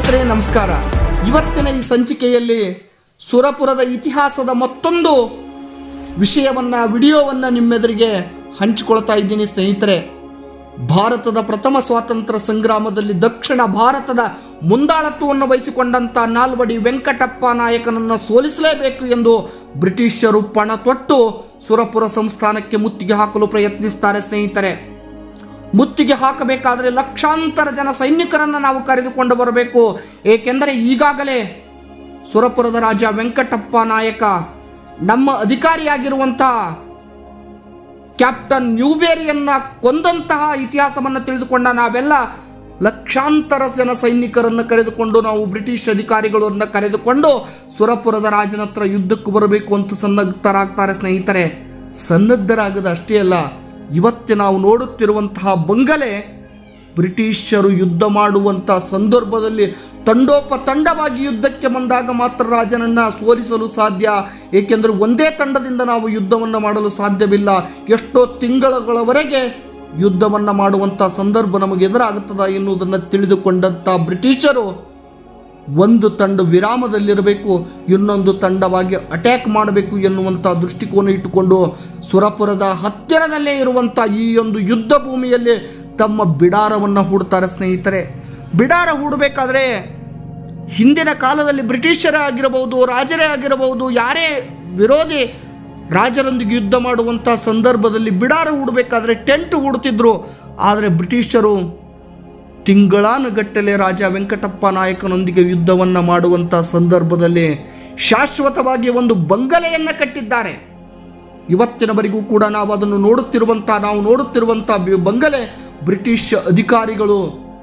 ಸ್ನೇಹಿತರೆ ನಮಸ್ಕಾರ ಇವತ್ತಿನ ಈ ಸಂಚಿಕೆಯಲ್ಲಿ ಸುರಪುರದ ಇತಿಹಾಸದ ಮತ್ತೊಂದು ವಿಷಯವನ್ನು ವಿಡಿಯೋವನ್ನು ನಿಮ್ಮೆದುರಿಗೆ ಹಂಚಿಕೊಳ್ತಾ ಇದ್ದೀನಿ ಸ್ನೇಹಿತರೆ ಭಾರತದ ಪ್ರಥಮ ಸ್ವಾತಂತ್ರ್ಯ ಸಂಗ್ರಾಮದಲ್ಲಿ ದಕ್ಷಿಣ ಭಾರತದ ಮುಂದಾಳತ್ವವನ್ನು ವಹಿಸಿಕೊಂಡಂಥ ನಾಲ್ವಡಿ ವೆಂಕಟಪ್ಪ ನಾಯಕನನ್ನು ಸೋಲಿಸಲೇಬೇಕು ಎಂದು ಬ್ರಿಟಿಷರು ಪಣ ತೊಟ್ಟು ಸುರಪುರ ಸಂಸ್ಥಾನಕ್ಕೆ ಮುತ್ತಿಗೆ ಹಾಕಲು ಪ್ರಯತ್ನಿಸ್ತಾರೆ ಸ್ನೇಹಿತರೆ ಮುತ್ತಿಗೆ ಹಾಕಬೇಕಾದರೆ ಲಕ್ಷಾಂತರ ಜನ ಸೈನಿಕರನ್ನು ನಾವು ಕರೆದುಕೊಂಡು ಬರಬೇಕು ಏಕೆಂದರೆ ಈಗಾಗಲೇ ಸುರಪುರದ ರಾಜ ವೆಂಕಟಪ್ಪ ನಾಯಕ ನಮ್ಮ ಅಧಿಕಾರಿಯಾಗಿರುವಂಥ ಕ್ಯಾಪ್ಟನ್ ನ್ಯೂಬೇರಿಯನ್ನ ಕೊಂದಂತಹ ಇತಿಹಾಸವನ್ನು ತಿಳಿದುಕೊಂಡ ನಾವೆಲ್ಲ ಲಕ್ಷಾಂತರ ಜನ ಸೈನಿಕರನ್ನು ಕರೆದುಕೊಂಡು ನಾವು ಬ್ರಿಟಿಷ್ ಅಧಿಕಾರಿಗಳನ್ನ ಕರೆದುಕೊಂಡು ಸುರಪುರದ ರಾಜನ ಹತ್ರ ಯುದ್ಧಕ್ಕೆ ಬರಬೇಕು ಅಂತ ಸನ್ನದ್ಧರಾಗ್ತಾರೆ ಸ್ನೇಹಿತರೆ ಸನ್ನದ್ಧರಾಗದ ಅಷ್ಟೇ ಅಲ್ಲ ಇವತ್ತು ನಾವು ನೋಡುತ್ತಿರುವಂತಹ ಬಂಗಲೆ ಬ್ರಿಟಿಷರು ಯುದ್ಧ ಮಾಡುವಂಥ ಸಂದರ್ಭದಲ್ಲಿ ತಂಡೋಪತಂಡವಾಗಿ ಯುದ್ಧಕ್ಕೆ ಬಂದಾಗ ಮಾತ್ರ ರಾಜನನ್ನು ಸೋಲಿಸಲು ಸಾಧ್ಯ ಏಕೆಂದರೆ ಒಂದೇ ತಂಡದಿಂದ ನಾವು ಯುದ್ಧವನ್ನು ಮಾಡಲು ಸಾಧ್ಯವಿಲ್ಲ ಎಷ್ಟೋ ತಿಂಗಳುಗಳವರೆಗೆ ಯುದ್ಧವನ್ನು ಮಾಡುವಂಥ ಸಂದರ್ಭ ನಮಗೆ ಎದುರಾಗುತ್ತದ ಎನ್ನುವುದನ್ನು ತಿಳಿದುಕೊಂಡಂಥ ಬ್ರಿಟಿಷರು ಒಂದು ತಂಡ ವಿರಾಮದಲ್ಲಿರಬೇಕು ಇನ್ನೊಂದು ತಂಡವಾಗಿ ಅಟ್ಯಾಕ್ ಮಾಡಬೇಕು ಎನ್ನುವಂಥ ದೃಷ್ಟಿಕೋನ ಇಟ್ಟುಕೊಂಡು ಸುರಪುರದ ಹತ್ತಿರದಲ್ಲೇ ಇರುವಂಥ ಈ ಒಂದು ಯುದ್ಧ ಭೂಮಿಯಲ್ಲಿ ತಮ್ಮ ಬಿಡಾರವನ್ನು ಹೂಡ್ತಾರೆ ಸ್ನೇಹಿತರೆ ಬಿಡಾರ ಹೂಡಬೇಕಾದ್ರೆ ಹಿಂದಿನ ಕಾಲದಲ್ಲಿ ಬ್ರಿಟಿಷರೇ ಆಗಿರಬಹುದು ರಾಜರೇ ಆಗಿರಬಹುದು ಯಾರೇ ವಿರೋಧಿ ರಾಜರೊಂದಿಗೆ ಯುದ್ಧ ಮಾಡುವಂಥ ಸಂದರ್ಭದಲ್ಲಿ ಬಿಡಾರ ಹೂಡಬೇಕಾದ್ರೆ ಟೆಂಟ್ ಹೂಡ್ತಿದ್ರು ಆದರೆ ಬ್ರಿಟಿಷರು ತಿಂಗಳಾನುಗಟ್ಟಲೆ ರಾಜ ವೆಂಕಟಪ್ಪ ನಾಯಕನೊಂದಿಗೆ ಯುದ್ಧವನ್ನು ಮಾಡುವಂಥ ಸಂದರ್ಭದಲ್ಲಿ ಶಾಶ್ವತವಾಗಿ ಒಂದು ಬಂಗಲೆಯನ್ನು ಕಟ್ಟಿದ್ದಾರೆ ಇವತ್ತಿನವರೆಗೂ ಕೂಡ ನಾವು ಅದನ್ನು ನೋಡುತ್ತಿರುವಂಥ ನಾವು ನೋಡುತ್ತಿರುವಂಥ ಬಿ- ಬಂಗಲೆ ಬ್ರಿಟಿಷ್ ಅಧಿಕಾರಿಗಳು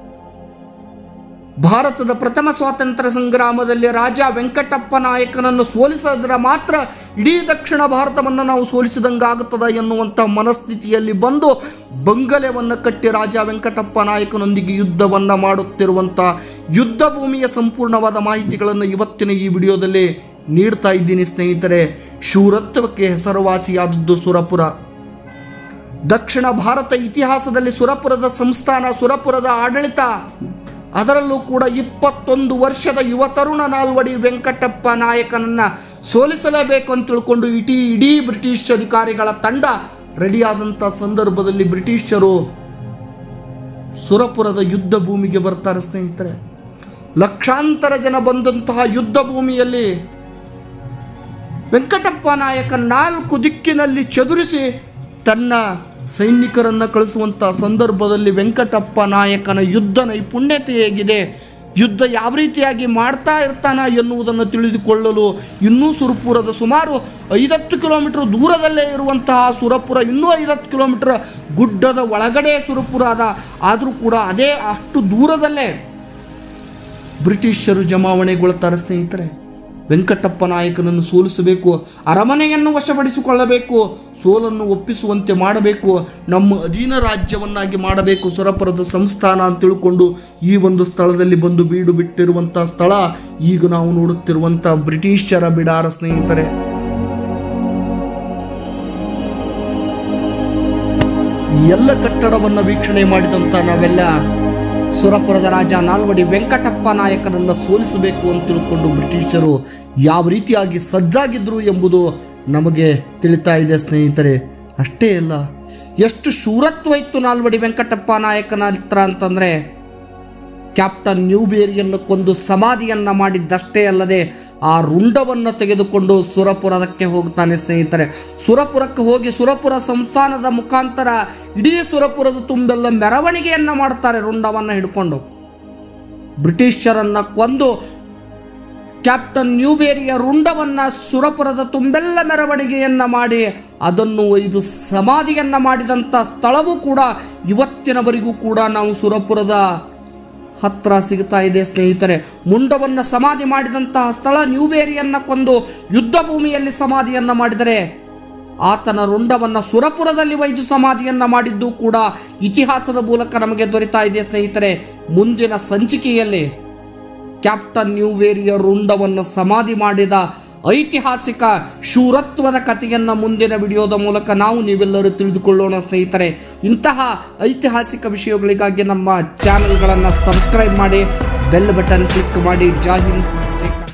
ಭಾರತದ ಪ್ರಥಮ ಸ್ವಾತಂತ್ರ್ಯ ಸಂಗ್ರಾಮದಲ್ಲಿ ರಾಜ ವೆಂಕಟಪ್ಪ ನಾಯಕನನ್ನು ಸೋಲಿಸಿದ್ರೆ ಮಾತ್ರ ಇಡೀ ದಕ್ಷಿಣ ಭಾರತವನ್ನು ನಾವು ಸೋಲಿಸಿದಂಗಾಗುತ್ತದೆ ಎನ್ನುವಂಥ ಮನಸ್ಥಿತಿಯಲ್ಲಿ ಬಂದು ಬಂಗಲೆಯನ್ನು ಕಟ್ಟಿ ರಾಜ ವೆಂಕಟಪ್ಪ ನಾಯಕನೊಂದಿಗೆ ಯುದ್ಧವನ್ನು ಮಾಡುತ್ತಿರುವಂಥ ಯುದ್ಧ ಭೂಮಿಯ ಸಂಪೂರ್ಣವಾದ ಮಾಹಿತಿಗಳನ್ನು ಇವತ್ತಿನ ಈ ವಿಡಿಯೋದಲ್ಲಿ ನೀಡ್ತಾ ಇದ್ದೀನಿ ಸ್ನೇಹಿತರೆ ಶೂರತ್ವಕ್ಕೆ ಹೆಸರುವಾಸಿಯಾದದ್ದು ಸುರಪುರ ದಕ್ಷಿಣ ಭಾರತ ಇತಿಹಾಸದಲ್ಲಿ ಸುರಪುರದ ಸಂಸ್ಥಾನ ಸುರಪುರದ ಆಡಳಿತ ಅದರಲ್ಲೂ ಕೂಡ ಇಪ್ಪತ್ತೊಂದು ವರ್ಷದ ಯುವ ತರುಣ ನಾಲ್ವಡಿ ವೆಂಕಟಪ್ಪ ನಾಯಕನನ್ನ ಸೋಲಿಸಲೇಬೇಕು ಅಂತ ತಿಳ್ಕೊಂಡು ಇಡೀ ಇಡೀ ಬ್ರಿಟಿಷ್ ಅಧಿಕಾರಿಗಳ ತಂಡ ರೆಡಿಯಾದಂಥ ಸಂದರ್ಭದಲ್ಲಿ ಬ್ರಿಟಿಷರು ಸುರಪುರದ ಯುದ್ಧ ಭೂಮಿಗೆ ಬರ್ತಾರೆ ಸ್ನೇಹಿತರೆ ಲಕ್ಷಾಂತರ ಜನ ಬಂದಂತಹ ಯುದ್ಧ ಭೂಮಿಯಲ್ಲಿ ವೆಂಕಟಪ್ಪ ನಾಯಕ ನಾಲ್ಕು ದಿಕ್ಕಿನಲ್ಲಿ ಚದುರಿಸಿ ತನ್ನ ಸೈನಿಕರನ್ನು ಕಳಿಸುವಂಥ ಸಂದರ್ಭದಲ್ಲಿ ವೆಂಕಟಪ್ಪ ನಾಯಕನ ಯುದ್ಧ ನೈಪುಣ್ಯತೆ ಹೇಗಿದೆ ಯುದ್ಧ ಯಾವ ರೀತಿಯಾಗಿ ಮಾಡ್ತಾ ಇರ್ತಾನ ಎನ್ನುವುದನ್ನು ತಿಳಿದುಕೊಳ್ಳಲು ಇನ್ನೂ ಸುರಪುರದ ಸುಮಾರು ಐದತ್ತು ಕಿಲೋಮೀಟರ್ ದೂರದಲ್ಲೇ ಇರುವಂತಹ ಸುರಪುರ ಇನ್ನೂ ಐದತ್ತು ಕಿಲೋಮೀಟರ್ ಗುಡ್ಡದ ಒಳಗಡೆ ಸುರಪುರ ಅದ ಆದರೂ ಕೂಡ ಅದೇ ಅಷ್ಟು ದೂರದಲ್ಲೇ ಬ್ರಿಟಿಷರು ಜಮಾವಣೆಗೊಳ್ತಾರೆ ಸ್ನೇಹಿತರೆ ವೆಂಕಟಪ್ಪ ನಾಯಕನನ್ನು ಸೋಲಿಸಬೇಕು ಅರಮನೆಯನ್ನು ವಶಪಡಿಸಿಕೊಳ್ಳಬೇಕು ಸೋಲನ್ನು ಒಪ್ಪಿಸುವಂತೆ ಮಾಡಬೇಕು ನಮ್ಮ ಅಧೀನ ರಾಜ್ಯವನ್ನಾಗಿ ಮಾಡಬೇಕು ಸುರಪುರದ ಸಂಸ್ಥಾನ ಅಂತ ತಿಳ್ಕೊಂಡು ಈ ಒಂದು ಸ್ಥಳದಲ್ಲಿ ಬಂದು ಬೀಡು ಬಿಟ್ಟಿರುವಂಥ ಸ್ಥಳ ಈಗ ನಾವು ನೋಡುತ್ತಿರುವಂಥ ಬ್ರಿಟಿಷರ ಬಿಡಾರ ಸ್ನೇಹಿತರೆ ಈ ಎಲ್ಲ ಕಟ್ಟಡವನ್ನು ವೀಕ್ಷಣೆ ಮಾಡಿದಂಥ ನಾವೆಲ್ಲ ಸುರಪುರದ ರಾಜ ನಾಲ್ವಡಿ ವೆಂಕಟಪ್ಪ ನಾಯಕನನ್ನು ಸೋಲಿಸಬೇಕು ಅಂತ ತಿಳ್ಕೊಂಡು ಬ್ರಿಟಿಷರು ಯಾವ ರೀತಿಯಾಗಿ ಸಜ್ಜಾಗಿದ್ರು ಎಂಬುದು ನಮಗೆ ತಿಳಿತಾ ಇದೆ ಸ್ನೇಹಿತರೆ ಅಷ್ಟೇ ಅಲ್ಲ ಎಷ್ಟು ಶೂರತ್ವ ಇತ್ತು ನಾಲ್ವಡಿ ವೆಂಕಟಪ್ಪ ನಾಯಕನ ಹತ್ರ ಅಂತಂದರೆ ಕ್ಯಾಪ್ಟನ್ ನ್ಯೂಬೇರಿಯನ್ನು ಕೊಂದು ಸಮಾಧಿಯನ್ನು ಮಾಡಿದ್ದಷ್ಟೇ ಅಲ್ಲದೆ ಆ ರುಂಡವನ್ನು ತೆಗೆದುಕೊಂಡು ಸುರಪುರಕ್ಕೆ ಹೋಗ್ತಾನೆ ಸ್ನೇಹಿತರೆ ಸುರಪುರಕ್ಕೆ ಹೋಗಿ ಸುರಪುರ ಸಂಸ್ಥಾನದ ಮುಖಾಂತರ ಇಡೀ ಸುರಪುರದ ತುಂಬೆಲ್ಲ ಮೆರವಣಿಗೆಯನ್ನು ಮಾಡ್ತಾರೆ ರುಂಡವನ್ನು ಹಿಡ್ಕೊಂಡು ಬ್ರಿಟಿಷರನ್ನು ಕೊಂದು ಕ್ಯಾಪ್ಟನ್ ನ್ಯೂಬೇರಿಯ ರುಂಡವನ್ನು ಸುರಪುರದ ತುಂಬೆಲ್ಲ ಮೆರವಣಿಗೆಯನ್ನು ಮಾಡಿ ಅದನ್ನು ಒಯ್ದು ಸಮಾಧಿಯನ್ನು ಮಾಡಿದಂಥ ಸ್ಥಳವೂ ಕೂಡ ಇವತ್ತಿನವರೆಗೂ ಕೂಡ ನಾವು ಸುರಪುರದ ಹತ್ರ ಸಿಗ್ತಾ ಇದೆ ಸ್ನೇಹಿತರೆ ಮುಂಡವನ್ನು ಸಮಾಧಿ ಮಾಡಿದಂತಹ ಸ್ಥಳ ನ್ಯೂಬೇರಿಯನ್ನು ಕೊಂದು ಯುದ್ಧ ಭೂಮಿಯಲ್ಲಿ ಸಮಾಧಿಯನ್ನು ಮಾಡಿದರೆ ಆತನ ರುಂಡವನ್ನು ಸುರಪುರದಲ್ಲಿ ಒಯ್ದು ಸಮಾಧಿಯನ್ನು ಮಾಡಿದ್ದು ಕೂಡ ಇತಿಹಾಸದ ಮೂಲಕ ನಮಗೆ ದೊರೀತಾ ಇದೆ ಸ್ನೇಹಿತರೆ ಮುಂದಿನ ಸಂಚಿಕೆಯಲ್ಲಿ ಕ್ಯಾಪ್ಟನ್ ನ್ಯೂವೇರಿಯ ರುಂಡವನ್ನು ಸಮಾಧಿ ಮಾಡಿದ ಐತಿಹಾಸಿಕ ಶೂರತ್ವದ ಕಥೆಯನ್ನು ಮುಂದಿನ ವಿಡಿಯೋದ ಮೂಲಕ ನಾವು ನೀವೆಲ್ಲರೂ ತಿಳಿದುಕೊಳ್ಳೋಣ ಸ್ನೇಹಿತರೆ ಇಂತಹ ಐತಿಹಾಸಿಕ ವಿಷಯಗಳಿಗಾಗಿ ನಮ್ಮ ಚಾನೆಲ್ಗಳನ್ನು ಸಬ್ಸ್ಕ್ರೈಬ್ ಮಾಡಿ ಬೆಲ್ ಬಟನ್ ಕ್ಲಿಕ್ ಮಾಡಿ ಜೈ ಹಿಂದ್ ಜೈ ಕರ್ನಾಟಕ.